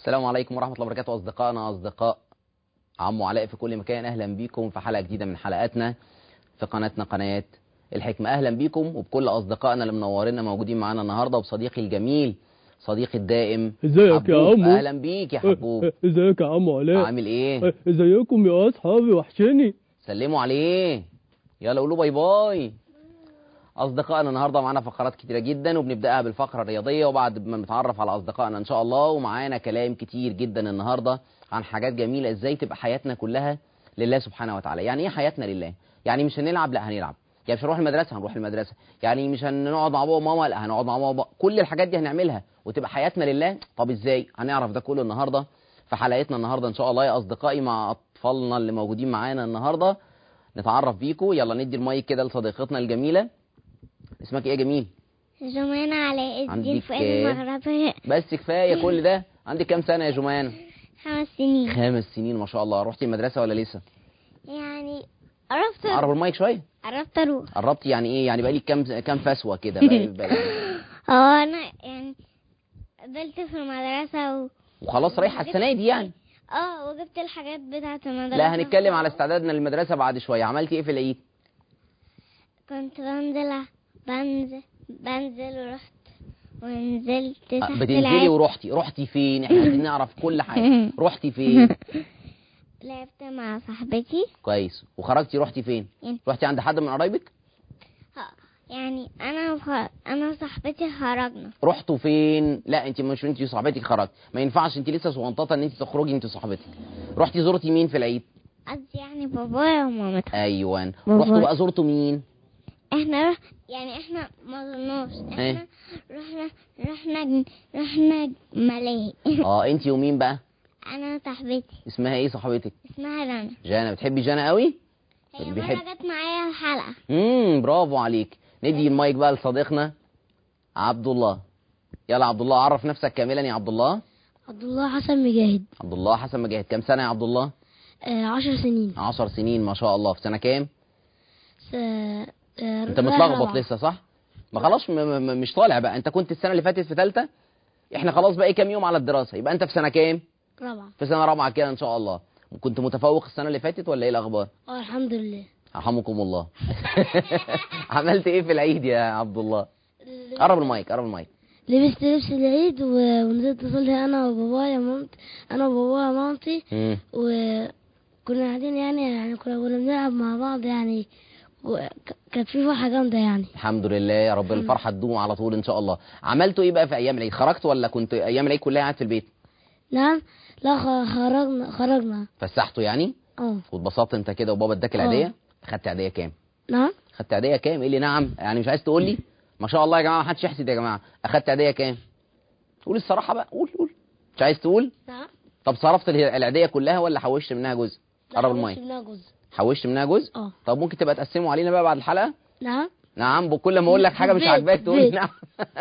السلام عليكم ورحمة الله وبركاته أصدقائنا أصدقاء عمو علاء في كل مكان أهلا بيكم في حلقة جديدة من حلقاتنا في قناتنا قناة الحكمة أهلا بيكم وبكل أصدقائنا اللي منورينا موجودين معانا النهاردة وبصديقي الجميل صديقي الدائم ازيك يا حبوب. عمو أهلا بيك يا حبوب ازيك يا عمو علاء عامل إيه ازيكم يا اصحابي وحشني سلموا عليه يلا قولوا باي باي اصدقائنا النهارده معانا فقرات كتيره جدا وبنبداها بالفقره الرياضيه وبعد ما نتعرف على اصدقائنا ان شاء الله ومعانا كلام كتير جدا النهارده عن حاجات جميله ازاي تبقى حياتنا كلها لله سبحانه وتعالى يعني ايه حياتنا لله يعني مش هنلعب لا هنلعب يعني مش هنروح المدرسه هنروح المدرسه يعني مش هنقعد مع بابا وماما لا هنقعد مع بابا كل الحاجات دي هنعملها وتبقى حياتنا لله طب ازاي هنعرف ده كله النهارده في حلقتنا النهارده ان شاء الله يا اصدقائي مع اطفالنا اللي موجودين معانا النهارده نتعرف بيكم يلا ندي المايك كده لصديقتنا الجميله اسمك ايه يا جميل جمانة علاء الدين عندك فؤاد كام؟ المغربي بس كفايه كل ده عندك كام سنه يا جمان خمس سنين خمس سنين ما شاء الله رحتي المدرسه ولا لسه يعني قربت قرب المايك شويه قربت اروح قربتي يعني ايه يعني بقالي كام كام فسوه كده بقالي بقالي اه انا يعني قبلت في المدرسة و... وخلاص رايحه السنه دي يعني اه وجبت الحاجات بتاعة المدرسة لا هنتكلم على استعدادنا للمدرسه بعد شويه عملتي ايه في العيد كنت بنزل بنزل بنزل ورحت ونزلت آه، تحت بتنزلي العين. ورحتي رحتي فين احنا عايزين نعرف كل حاجه رحتي فين لعبت مع صاحبتي كويس وخرجتي رحتي فين يعني رحتي عند حد من قرايبك ها يعني انا وخ... انا وصاحبتي خرجنا رحتوا فين لا انت مش انت وصاحبتك خرجت ما ينفعش انت لسه صغنططه ان انت تخرجي انت وصاحبتك رحتي زرتي مين في العيد قصدي يعني بابايا ومامتها ايوه بابا. رحتوا بقى زرتوا مين احنا رح... يعني احنا ما ظنوش إيه؟ احنا رحنا رحنا رحنا ملاهي اه انت ومين بقى انا وصاحبتي اسمها ايه صاحبتك اسمها رنا جانا بتحبي جانا قوي هي بيحب. مرة جت معايا الحلقة امم برافو عليك ندي المايك بقى لصديقنا عبد الله يلا عبد الله عرف نفسك كاملا يا عبد الله عبد الله حسن مجاهد عبد الله حسن مجاهد كام سنه يا عبد الله آه عشر سنين 10 سنين ما شاء الله في سنه كام س... آه انت رايح متلخبط رابعة. لسه صح ما خلاص م- م- مش طالع بقى انت كنت السنه اللي فاتت في ثالثه احنا خلاص بقى كام يوم على الدراسه يبقى انت في سنه كام رابعة في سنه رابعه كده ان شاء الله كنت متفوق السنه اللي فاتت ولا ايه الاخبار اه الحمد لله رحمكم الله عملت ايه في العيد يا عبد الله قرب المايك قرب المايك لبست لبس العيد و... ونزلت اصلي انا وبابايا ومامتي انا وبابايا ومامتي مم. وكنا قاعدين يعني يعني كنا كنا بنلعب مع بعض يعني وك- كانت في فرحة جامدة يعني الحمد لله يا رب الفرحه تدوم على طول ان شاء الله عملتوا ايه بقى في ايام العيد خرجت ولا كنت ايام العيد كلها قاعد في البيت نعم لا خ- خرجنا خرجنا فسحتوا يعني اه واتبسطت انت كده وبابا اداك العيديه خدت عيديه كام نعم خدت عيديه كام ايه اللي نعم يعني مش عايز تقول لي ما شاء الله يا جماعه ما حدش يحسد يا جماعه اخدت عيديه كام قول الصراحه بقى قول قول مش عايز تقول نعم طب صرفت ال- العيديه كلها ولا حوشت منها جزء قرب المايك منها جزء حوشت منها جزء اه طب ممكن تبقى تقسموا علينا بقى بعد الحلقه نعم نعم كل ما اقول لك حاجه مش زيت، عاجباك تقول زيت. نعم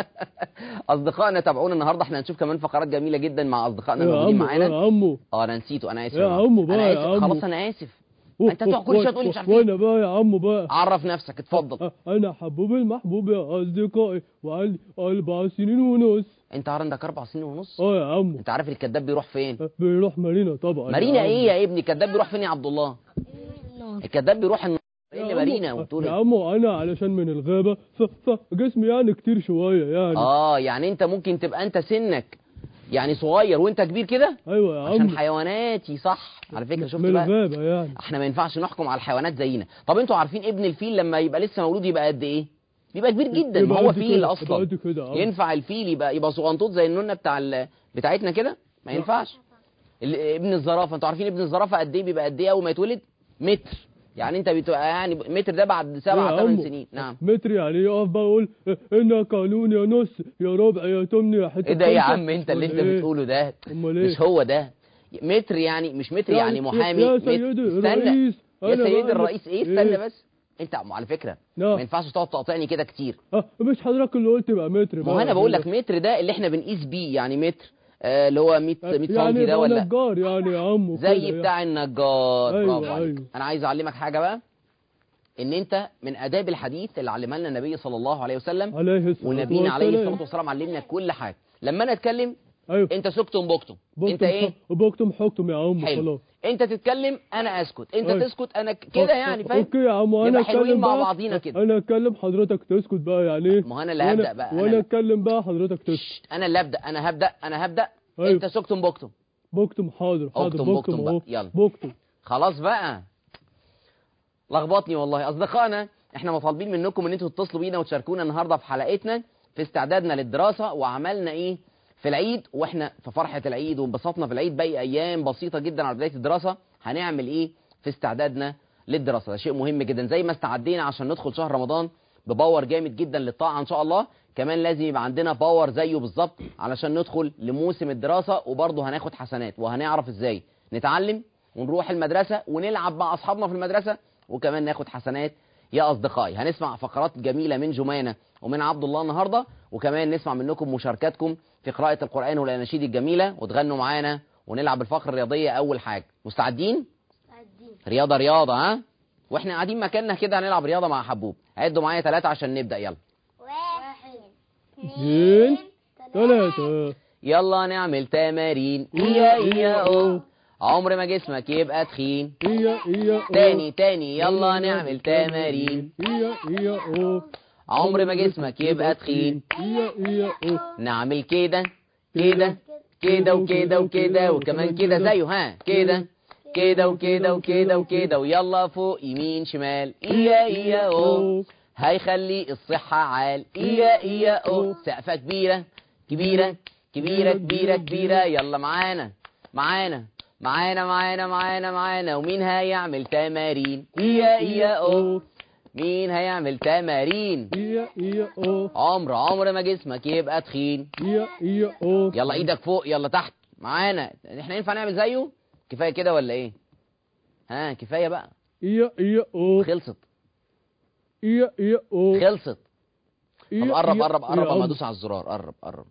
اصدقائنا تابعونا النهارده احنا هنشوف كمان فقرات جميله جدا مع اصدقائنا يا الموجودين عمو معانا يا عمو اه انا نسيته انا اسف يا عمو بقى انا يا اسف عمو. خلاص انا اسف انت تقعد كل شويه تقول لي مش عارف ايه وانا بقى يا عمو بقى عرف نفسك اتفضل انا حبوب المحبوب يا اصدقائي وعندي اربع سنين ونص انت عندك اربع سنين ونص اه يا عمو انت عارف الكذاب بيروح فين بيروح مارينا طبعا مارينا يا عمو. ايه يا ابني الكذاب بيروح فين يا عبد الله الكذاب بيروح الن- ايه اللي يا مارينا عمو- وبتقول يا إيه؟ عمو انا علشان من الغابة ف... فجسمي يعني كتير شوية يعني اه يعني انت ممكن تبقى انت سنك يعني صغير وانت كبير كده ايوه يا عشان عمو حيواناتي صح على فكره شفت من بقى الغابة يعني احنا ما ينفعش نحكم على الحيوانات زينا طب انتوا عارفين ابن الفيل لما يبقى لسه مولود يبقى قد ايه بيبقى كبير جدا ما يبقى هو قد فيل كده، يبقى اصلا قد كده يا عمو. ينفع الفيل يبقى يبقى صغنطوط زي النونه بتاع ال... بتاعتنا كده ما ينفعش ال- ابن الزرافه انتوا عارفين ابن الزرافه قد ايه بيبقى قد ايه اول ما يتولد متر يعني انت بتبقى يعني متر ده بعد يا سبع ثمان عمو، سنين نعم متر يعني يقف بقى يقول انا قانون يا نص يا ربع يا تمن يا حته ايه ده يا خمسة. عم انت اللي انت أمال إيه؟ بتقوله ده امال ايه مش هو ده متر يعني مش متر يعني محامي يا متر. سيدي استنى الرئيس يا أنا سيدي بقى- الرئيس ايه استنى بس انت على فكره نعم. ما ينفعش تقعد تقاطعني كده كتير آه، مش حضرتك اللي قلت بقى متر ما هو انا بقول لك متر ده اللي احنا بنقيس بيه يعني متر آه اللي هو 100 100 سم يعني ده بقى ولا نجار يعني يا عمو زي كده بتاع النجار أيوة، برافو عليك أيوة. انا عايز اعلمك حاجه بقى ان انت من اداب الحديث اللي علمها لنا النبي صلى الله عليه وسلم عليه الصلاة ونبينا عليه والسلام. الصلاه والسلام علمنا كل حاجه لما انا اتكلم ايوه انت سكتم بكتم انت بكتم ايه ح- بكتم حكم يا عم حلو خلاص انت تتكلم انا اسكت انت أيوة. تسكت انا ك- كده يعني فاهم اوكي يا عم وانا نبقى حلوين اتكلم مع بقى بعضينا كده. انا اتكلم حضرتك تسكت بقى يعني ايه ما هو انا اللي وأنا- هبدا بقى انا وانا اللي- اتكلم بقى حضرتك تسكت شت، انا اللي ابدا انا هبدا انا هبدا أيوة. انت سكتم بكتم بكتم حاضر حاضر اكتم بكتم بقى، أهو. يلا. بكتم خلاص بقى لخبطني والله اصدقائنا احنا مطالبين منكم ان انتوا تتصلوا بينا وتشاركونا النهارده في حلقتنا في استعدادنا للدراسه وعملنا ايه في العيد واحنا في فرحه العيد وانبسطنا في العيد باقي ايام بسيطه جدا على بدايه الدراسه هنعمل ايه في استعدادنا للدراسه ده شيء مهم جدا زي ما استعدينا عشان ندخل شهر رمضان بباور جامد جدا للطاعه ان شاء الله كمان لازم يبقى عندنا باور زيه بالظبط علشان ندخل لموسم الدراسه وبرضه هناخد حسنات وهنعرف ازاي نتعلم ونروح المدرسه ونلعب مع اصحابنا في المدرسه وكمان ناخد حسنات يا اصدقائي هنسمع فقرات جميله من جمانه ومن عبد الله النهارده وكمان نسمع منكم مشاركاتكم في قراءه القران والاناشيد الجميله وتغنوا معانا ونلعب الفقره الرياضيه اول حاجه مستعدين رياضه رياضه ها واحنا قاعدين مكاننا كده هنلعب رياضه مع حبوب عدوا معايا ثلاثه عشان نبدا يلا واحد اثنين ثلاثة يلا نعمل تمارين ايا ايا او عمر ما جسمك يبقى تخين إيا إيا أو. تاني تاني يلا نعمل تمارين إيا إيا أو. عمر ما جسمك يبقى تخين إيا إيا أو. نعمل كده كده كده وكده وكده وكمان كده زيه ها كده كده وكده وكده وكده ويلا فوق يمين شمال ايا ايا او هيخلي الصحة عال ايا ايا او سقفة كبيرة كبيرة كبيرة كبيرة كبيرة يلا معانا معانا معانا معانا معانا معانا ومين هيعمل تمارين ايا ايا او مين هيعمل تمارين إيا إيا أو. عمر عمر ما جسمك يبقى تخين إيا إيا أو. يلا ايدك فوق يلا تحت معانا احنا ينفع نعمل زيه كفايه كده ولا ايه ها كفايه بقى إيا إيا أو. خلصت إيا إيا أو. خلصت طب إيا قرب إيا- قرب يا قرب اما عم. ادوس على الزرار قرب قرب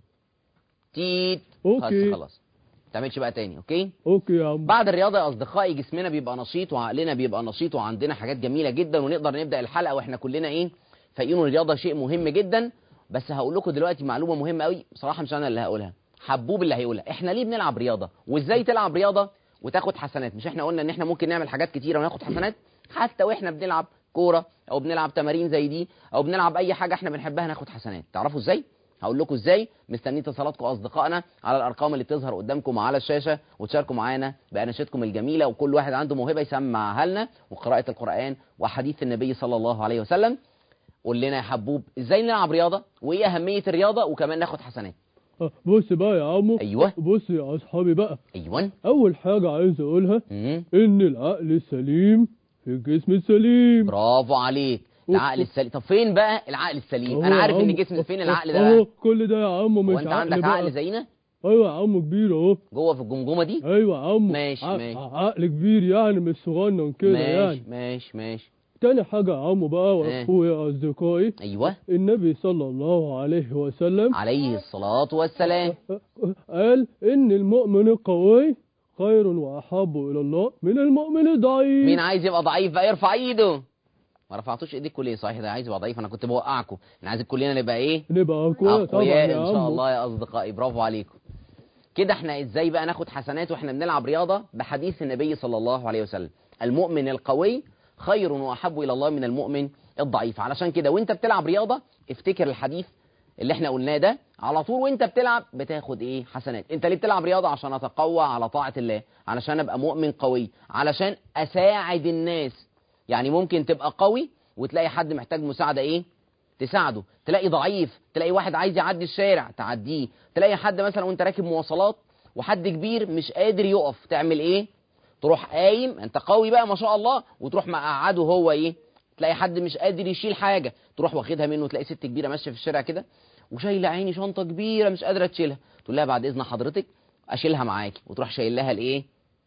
تيت أوكي. بس خلاص ما تعملش بقى تاني اوكي أوكي يا عم بعد الرياضه يا اصدقائي جسمنا بيبقى نشيط وعقلنا بيبقى نشيط وعندنا حاجات جميله جدا ونقدر نبدا الحلقه واحنا كلنا ايه فايقين الرياضه شيء مهم جدا بس هقول لكم دلوقتي معلومه مهمه قوي بصراحه مش انا اللي هقولها حبوب اللي هيقولها احنا ليه بنلعب رياضه وازاي تلعب رياضه وتاخد حسنات مش احنا قلنا ان احنا ممكن نعمل حاجات كتيره وناخد حسنات حتى واحنا بنلعب كوره او بنلعب تمارين زي دي او بنلعب اي حاجه احنا بنحبها ناخد حسنات تعرفوا ازاي هقول لكم ازاي مستنيين اتصالاتكم اصدقائنا على الارقام اللي بتظهر قدامكم على الشاشه وتشاركوا معانا باناشيدكم الجميله وكل واحد عنده موهبه يسمعها لنا وقراءه القران وحديث النبي صلى الله عليه وسلم قول لنا يا حبوب ازاي نلعب رياضه وايه اهميه الرياضه وكمان ناخد حسنات آه، بص بقى يا عمو أيوة. بص يا أصحابي بقى ايوه أول حاجة عايز أقولها مم. إن العقل السليم في الجسم السليم برافو عليك العقل السليم طب فين بقى العقل السليم أهو انا يا عارف ان عم. الجسم فين العقل ده أهو بقى كل ده يا عم مش هو انت عندك بقى. عقل زينا أيوة يا عم كبير أهو جوه في الجمجمه دي أيوة يا عم ماشي، ع- ماشي. عقل كبير يعني مش صغنن كده ماشي يعني ماشي ماشي تاني حاجة يا عم بقى إيه. وأخويا أصدقائي ايوه النبي صلى الله عليه وسلم عليه الصلاه والسلام قال إن المؤمن القوي خير وأحب إلى الله من المؤمن الضعيف مين عايز يبقى ضعيف بقى يرفع ايده ما رفعتوش ايديكم ليه صحيح ده عايز يبقى ضعيف انا كنت بوقعكم انا عايز كلنا نبقى ايه نبقى أقوياء طبعا اقوياء يا ان شاء عم الله يا اصدقائي برافو عليكم كده احنا ازاي بقى ناخد حسنات واحنا بنلعب رياضه بحديث النبي صلى الله عليه وسلم المؤمن القوي خير واحب الى الله من المؤمن الضعيف علشان كده وانت بتلعب رياضه افتكر الحديث اللي احنا قلناه ده على طول وانت بتلعب بتاخد ايه حسنات انت ليه بتلعب رياضه عشان اتقوى على طاعه الله علشان ابقى مؤمن قوي علشان اساعد الناس يعني ممكن تبقى قوي وتلاقي حد محتاج مساعده ايه تساعده تلاقي ضعيف تلاقي واحد عايز يعدي الشارع تعديه تلاقي حد مثلا وانت راكب مواصلات وحد كبير مش قادر يقف تعمل ايه تروح قايم انت قوي بقى ما شاء الله وتروح مقعده هو ايه تلاقي حد مش قادر يشيل حاجه تروح واخدها منه تلاقي ست كبيره ماشيه في الشارع كده وشايله عيني شنطه كبيره مش قادره تشيلها تقول لها بعد اذن حضرتك اشيلها معاكي وتروح شايل لها الايه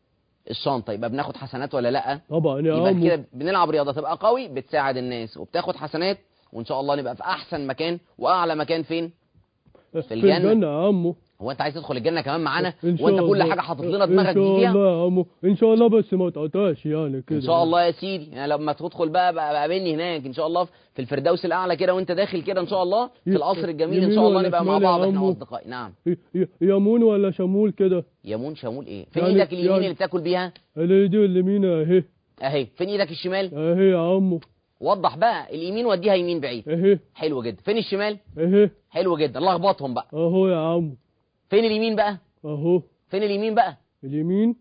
الشنطه يبقى بناخد حسنات ولا لا طبعا يا يبقى عم كده بنلعب رياضه تبقى قوي بتساعد الناس وبتاخد حسنات وان شاء الله نبقى في احسن مكان واعلى مكان فين في الجنة. الجنة يا عمو هو انت عايز تدخل الجنه كمان معانا إن شاء وانت كل الله. حاجه حاطط لنا إن دماغك شاء دي فيها الله يا عمو إن شاء الله بس ما تقطعش يعني كده ان شاء الله يا سيدي يعني لما تدخل بقى بقى قابلني هناك ان شاء الله في الفردوس الاعلى كده وانت داخل كده ان شاء الله في ي- القصر الجميل ان يمين شاء الله ولا نبقى مع شمال يا بعض احنا عمو؟ واصدقائي نعم ي- ي- يمون ولا شمول كده يمون شمول ايه فين يعني- ايدك اليمين يعني- اللي بتاكل بيها الايدي اليمين اهي اهي فين ايدك الشمال اهي يا عمو وضح بقى اليمين وديها يمين بعيد اهي حلو جدا فين الشمال اهي حلو جدا لخبطهم بقى اهو يا عمو فين اليمين بقى اهو فين اليمين بقى اليمين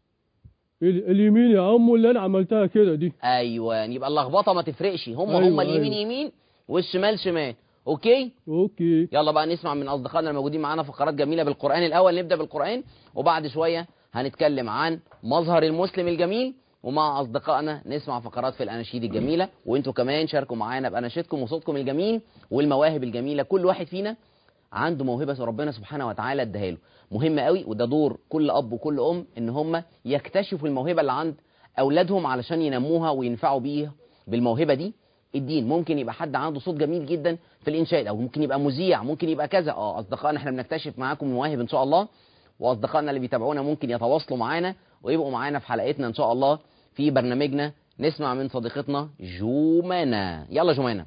ال- اليمين يا عمو اللي انا عملتها كده دي ايوه يبقى اللخبطه ما تفرقش هم أيوة، هم اليمين أيوة. يمين والشمال شمال اوكي اوكي يلا بقى نسمع من اصدقائنا الموجودين معانا فقرات جميله بالقران الاول نبدا بالقران وبعد شويه هنتكلم عن مظهر المسلم الجميل ومع اصدقائنا نسمع فقرات في الاناشيد الجميله وانتوا كمان شاركوا معانا باناشيدكم وصوتكم الجميل والمواهب الجميله كل واحد فينا عنده موهبه ربنا سبحانه وتعالى اداها له مهم قوي وده دور كل اب وكل ام ان هم يكتشفوا الموهبه اللي عند اولادهم علشان ينموها وينفعوا بيها بالموهبه دي الدين ممكن يبقى حد عنده صوت جميل جدا في الانشاد او ممكن يبقى مذيع ممكن يبقى كذا اه اصدقائنا احنا بنكتشف معاكم المواهب ان شاء الله واصدقائنا اللي بيتابعونا ممكن يتواصلوا معانا ويبقوا معانا في حلقتنا ان شاء الله في برنامجنا نسمع من صديقتنا جومانا يلا جومانا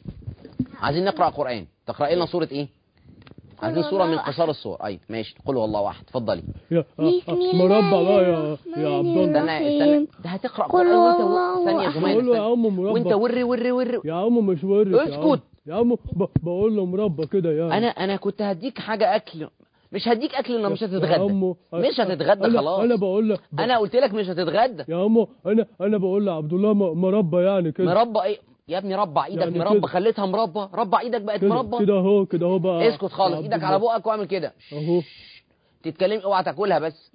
عايزين نقرا قران تقراي لنا سوره ايه عايزين قل سوره من والله قصار الصور اي ماشي قل والله واحد اتفضلي يا بسم الله مربع بقى يا يا الرحمن عبد الله استنى استنى الرحيم. ده هتقرا قل قران وانت والله ثانيه يا أحد. جومانا بقول له يا استنى. عم مربع وانت وري وري وري يا عم مش ورث يا عم. اسكت. يا عم ب- بقول له مربى كده يعني انا انا كنت هديك حاجه اكل مش هديك اكل انه مش يا هتتغدى عمو، مش هتتغدى أنا- خلاص انا بقول لك ب- انا قلت لك مش هتتغدى يا عمو انا انا بقول لعبد الله م- مربى يعني كده مربى ايه يا ابني ربع ايدك يعني مربى كده. خليتها مربى ربع ايدك بقت كده مربى كده اهو كده اهو بقى اسكت خالص يا عبد ايدك على الله. بقك واعمل كده اهو تتكلم اوعى تاكلها بس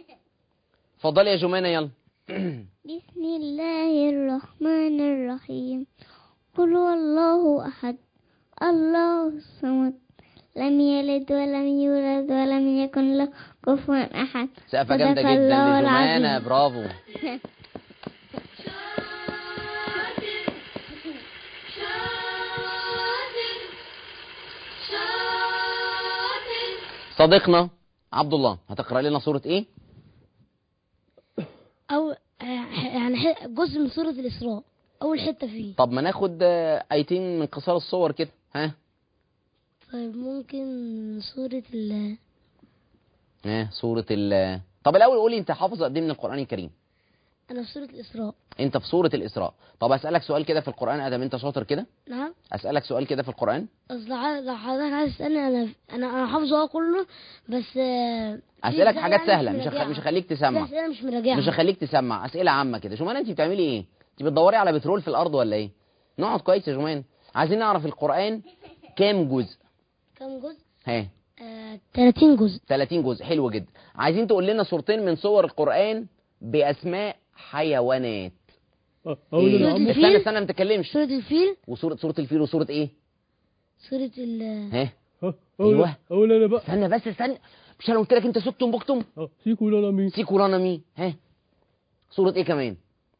اتفضلي يا جمانه يلا بسم الله الرحمن الرحيم قل هو الله أحد الله الصمد لم يلد ولم يولد ولم يكن له كفوا أحد سقفه صدق جامده جدا الله لجمانه العظيم. برافو صديقنا عبد الله هتقرا لنا سوره ايه او آه، يعني ح- جزء من سورة الإسراء أول حتة فيه طب ما ناخد آه، ايتين من قصار الصور كده ها طيب ممكن سورة ال ها سوره ال طب الاول قولي انت حافظ قد ايه من القران الكريم أنا في سورة الإسراء انت في سوره الاسراء طب اسالك سؤال كده في القران ادم انت شاطر كده نعم اسالك سؤال كده في القران أصل ع- لو حضرتك عايز تسألني أنا أنا أنا حافظه كله بس آه، في اسالك أسئلة حاجات يعني سهله مش هخ... مراجعها. مش هخليك في تسمع أسئلة مش مراجعها مش هخليك تسمع اسئله عامه كده جمان انت بتعملي ايه انت بتدوري على بترول في الارض ولا ايه نقعد كويس يا جمان عايزين نعرف القران كام جزء كم جزء؟ ها آه 30 جزء 30 جزء حلو جدا عايزين تقول لنا صورتين من صور القران باسماء حيوانات أه، اقول إيه؟ له يا سورة عم الفيل. استنى استنى ما تتكلمش سورة الفيل وصوره صوره الفيل وصوره ايه سورة ال ها أه، اقول أيوة. اقول انا بقى استنى بس استنى مش انا قلت لك انت سكتم بكتم أه، سيكو لا لا مين سيكو رانا مين ها صورة ايه كمان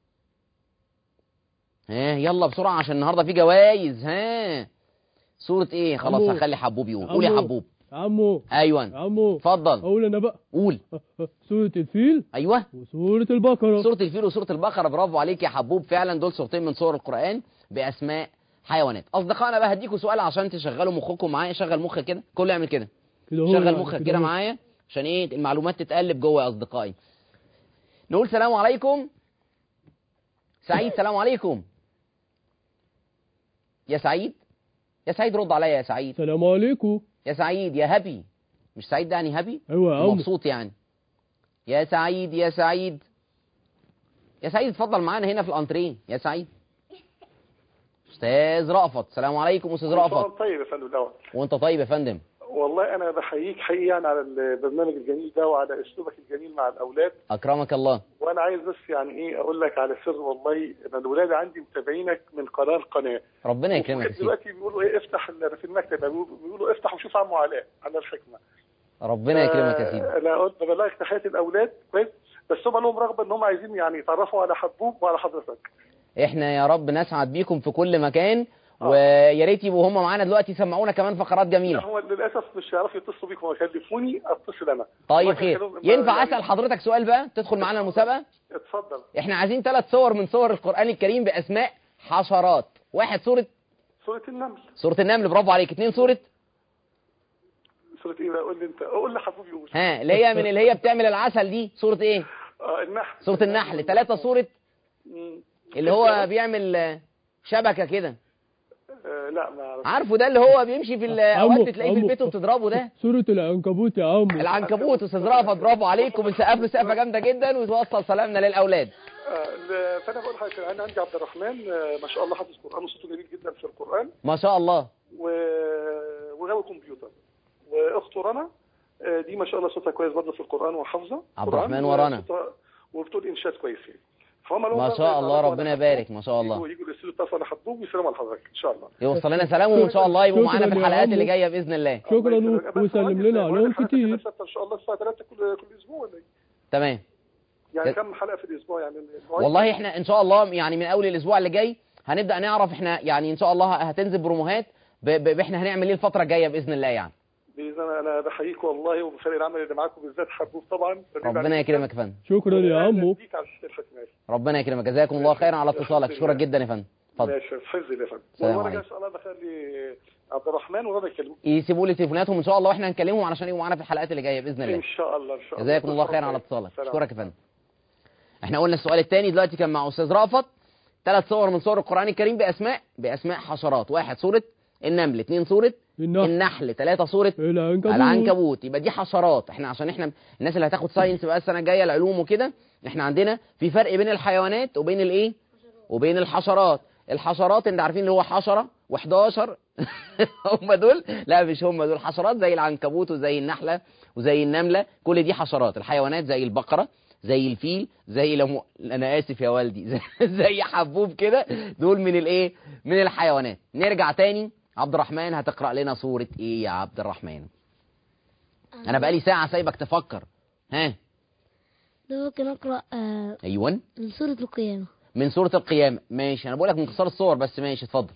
ها يلا بسرعة عشان النهاردة في جوايز ها صورة ايه خلاص عمو. هخلي حبوب يقول قول يا عمو. حبوب عمو ايوه عمو اتفضل اقول انا بقى قول أه، أه، سورة الفيل ايوه وسورة البقرة سورة الفيل وسورة البقرة برافو عليك يا حبوب فعلا دول صورتين من صور القرآن بأسماء حيوانات أصدقائنا بقى هديكوا سؤال عشان تشغلوا مخكم معايا شغل مخك كده كله يعمل كده كده هو شغل يعني، مخك كده هو. معايا عشان ايه المعلومات تتقلب جوه يا اصدقائي نقول سلام عليكم سعيد سلام عليكم يا سعيد يا سعيد رد عليا يا سعيد السلام عليكم يا سعيد يا هبي مش سعيد ده يعني هبي ايوه يا عم مبسوط يعني يا سعيد يا سعيد يا سعيد اتفضل معانا هنا في الانتريه يا سعيد استاذ رأفت السلام عليكم استاذ رأفت سؤال طيب يا فندم دوت وانت طيب يا فندم والله انا بحييك حقيقي يعني على البرنامج الجميل ده وعلى اسلوبك الجميل مع الاولاد اكرمك الله وانا عايز بس يعني ايه اقول لك على سر والله انا الولاد عندي متابعينك من قناه لقناه ربنا يكرمك يا سيدي دلوقتي بيقولوا ايه افتح ال- في المكتب بيقولوا بيقولوا افتح وشوف عمو علاء على الحكمه ربنا يكرمك يا سيدي آه، انا قلت ببلغك تحيه الاولاد كويس بس هم لهم رغبه ان هم عايزين يعني يتعرفوا على حبوب وعلى حضرتك احنا يا رب نسعد بيكم في كل مكان ويا ريت يبقوا هم معانا دلوقتي يسمعونا كمان فقرات لا جميله هو للاسف مش هيعرفوا يتصلوا بيك هم يكلفوني اتصل انا طيب ولكن خير كانوا- ينفع يعني- اسال حضرتك سؤال بقى تدخل معانا المسابقه اتفضل احنا عايزين ثلاث صور من صور القران الكريم باسماء حشرات واحد سوره سورة النمل سوره النمل برافو عليك اثنين سوره سورة ايه بقى قول لي انت قول لي حبوب يقول ها اللي هي من اللي هي بتعمل العسل دي سوره ايه اه النحل سوره النحل ثلاثه سوره مم. اللي هو بيعمل آه، شبكه كده آه لا ما اعرف عارفه ده اللي هو بيمشي في الاوقات عمو- بتلاقيه في عمو. البيت وبتضربه ده سورة العنكبوت يا عمو العنكبوت استاذ رأفت برافو عليك وبنسقف له سقفه جامده جدا وتوصل سلامنا للاولاد آه ل- فانا بقول لحضرتك انا عندي عبد الرحمن آه ما شاء الله حافظ قران وصوته جميل جدا في القران ما شاء الله و... وغاوي كمبيوتر واخته رنا آه دي ما شاء الله صوتها كويس برضه في القران وحافظه عبد قرآن الرحمن ورنا. وصوتها- وبتقول انشاد كويسين فهم لهم ما بقى شاء الله يتعرفوا ربنا على يبارك حبوب، ما شاء الله يجوا يجوا الاستوديو بتاع صالح حبوب ويسلموا على حضرتك ان شاء الله يوصل لنا سلامه وان شاء الله يبقوا معانا في شكراً يا الحلقات عمو. اللي جايه باذن الله شكرا الله يسلمك. بس وسلم مهندس، لنا مهندس عليهم حضرتك كتير كده ثابتة ان شاء الله الساعه 3 كل كل اسبوع ولا ايه؟ تمام يعني جد- كم حلقه في الاسبوع يعني المواعيد؟ والله احنا ان شاء الله يعني من اول الاسبوع اللي جاي هنبدا نعرف احنا يعني ان شاء الله هتنزل بروموهات ب- ب- احنا هنعمل ايه الفتره الجايه باذن الله يعني باذن الله انا بحييك والله وبفريق العمل اللي معاكم بالذات حبوب طبعا ربنا يكرمك يا فندم شكرا يا عمو ليك على الشيخ الحكمي ربنا يكرمك جزاكم الله خيرا على اتصالك اشكرك جدا يا فندم اتفضل ماشي في حفظ الله يا فندم السلام والمره الجايه عليكم. ان شاء الله بخلي عبد الرحمن ورضا يكلموك يسيبوا لي تليفوناتهم ان شاء الله واحنا هنكلمهم علشان يبقوا معانا في الحلقات اللي جايه باذن الله ان شاء الله ان شاء الله جزاكم الله خيرا على اتصالك سلام. اشكرك يا فندم احنا قلنا السؤال الثاني دلوقتي كان مع استاذ رأفت ثلاث صور من صور القران الكريم باسماء باسماء حشرات واحد سوره النمل اثنين سوره النحل النحل ثلاثه سوره العنكبوت العنكبوت يبقى دي حشرات احنا عشان احنا الناس اللي هتاخد ساينس بقى السنه الجايه العلوم وكده احنا عندنا في فرق بين الحيوانات وبين الايه وبين الحشرات الحشرات انت عارفين اللي هو حشره و11 هم دول لا مش هم دول حشرات زي العنكبوت وزي النحله وزي النمله كل دي حشرات الحيوانات زي البقره زي الفيل زي لمو... انا اسف يا والدي زي, زي حبوب كده دول من الايه من الحيوانات نرجع تاني عبد الرحمن هتقرا لنا سوره ايه يا عبد الرحمن انا بقالي ساعه سايبك تفكر ها ده ممكن أقرأ آه، ايوه من سورة القيامة من سوره القيامه ماشي انا بقول لك من قصار الصور بس ماشي اتفضل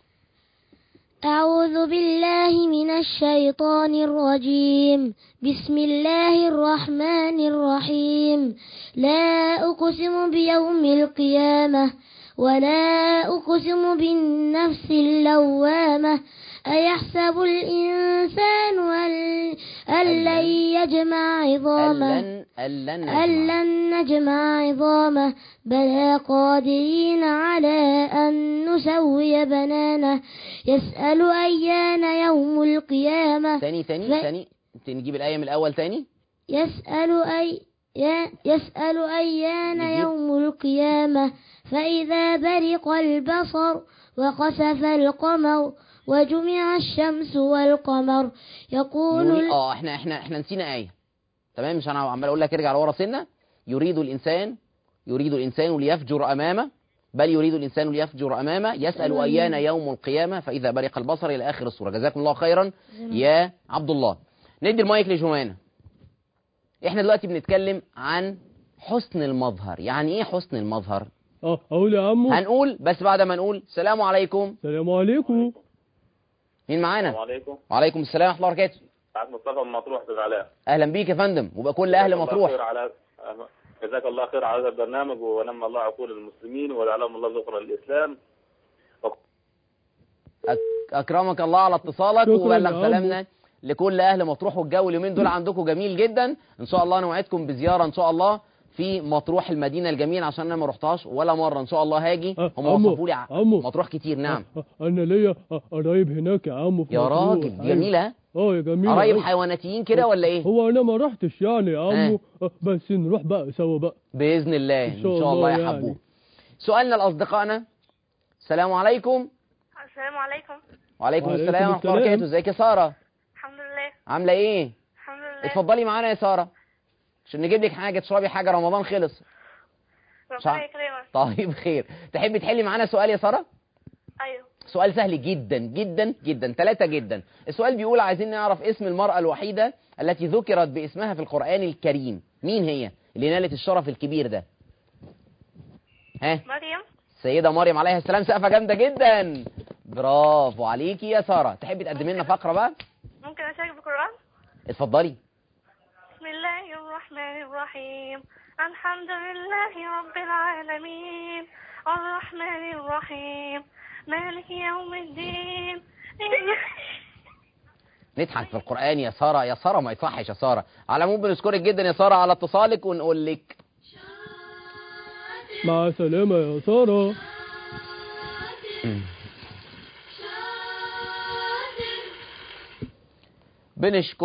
أعوذ بالله من الشيطان الرجيم بسم الله الرحمن الرحيم لا أقسم بيوم القيامة ولا أقسم بالنفس اللوامة أيحسب الإنسان أن- أن لن يجمع عظامه ألن ألن نجمع. أن لن نجمع عظامه بلى قادرين على أن نسوي بنانه يسأل أيان يوم القيامة تاني تاني لا. تاني نجيب الآية من الأول تاني يسأل أي يا- يسأل أيان نجيب. يوم القيامة فإذا برق البصر وخسف القمر وجمع الشمس والقمر يقول يريد ال- اه احنا احنا احنا نسينا آية تمام مش انا عمال اقول لك ارجع لورا سنة يريد الإنسان يريد الإنسان ليفجر أمامه بل يريد الإنسان ليفجر أمامه يسأل أيان يوم القيامة فإذا برق البصر إلى آخر السورة جزاكم الله خيرا يا عبد الله ندي المايك لجوانا احنا دلوقتي بنتكلم عن حسن المظهر يعني ايه حسن المظهر اه اقول يا عمو هنقول بس بعد ما نقول السلام عليكم السلام عليكم مين معانا السلام عليكم وعليكم السلام ورحمه الله وبركاته سعد مصطفى من مطروح استاذ علاء اهلا بيك يا فندم وبقى كل اهل جزاك الله مطروح خير على جزاك الله خير على هذا البرنامج ونمى الله عقول المسلمين وجعلهم الله ذكرا للاسلام أك- اكرمك الله على اتصالك شكراً وبلغ يا عمو. سلامنا لكل اهل مطروح والجو اليومين دول عندكم جميل جدا ان شاء الله نوعدكم بزياره ان شاء الله في مطروح المدينه الجميل عشان انا ما رحتهاش ولا مره ان شاء الله هاجي أه، هم عمو، وصفوا لي ع- عمو. مطروح كتير نعم آه، آه، انا ليا آه، قرايب هناك يا عمو في يا مطروح. راجل أيوة. جميله ها؟ اه يا جميل قرايب أوي. حيواناتيين كده ولا ايه هو انا ما رحتش يعني يا عمو آه، بس نروح بقى سوا بقى باذن الله ان إن شاء شاء الله الله يا يعني. حبوب سؤالنا لاصدقائنا السلام عليكم السلام عليكم وعليكم وعليكم السلام ورحمه الله السلام. وبركاته ازيك يا ساره الحمد لله عامله ايه الحمد لله اتفضلي معانا يا ساره عشان نجيب لك حاجه تشربي حاجه رمضان خلص ربنا يكرمك طيب خير تحبي تحلي معانا سؤال يا ساره ايوه سؤال سهل جدا جدا جدا ثلاثة جدا السؤال بيقول عايزين نعرف اسم المرأة الوحيدة التي ذكرت باسمها في القرآن الكريم مين هي اللي نالت الشرف الكبير ده ها مريم السيدة مريم عليها السلام سقفة جامدة جدا برافو عليكي يا ساره تحبي تقدمي لنا فقره بقى ممكن أشارك بالقرآن اتفضلي بسم الله الرحمن الرحيم الحمد لله رب العالمين الرحمن الرحيم مالك يوم الدين نضحك في القران يا ساره يا ساره ما يصحش يا ساره على العموم بنشكرك جدا يا ساره على اتصالك ونقول لك مع السلامة يا سارة بنشكر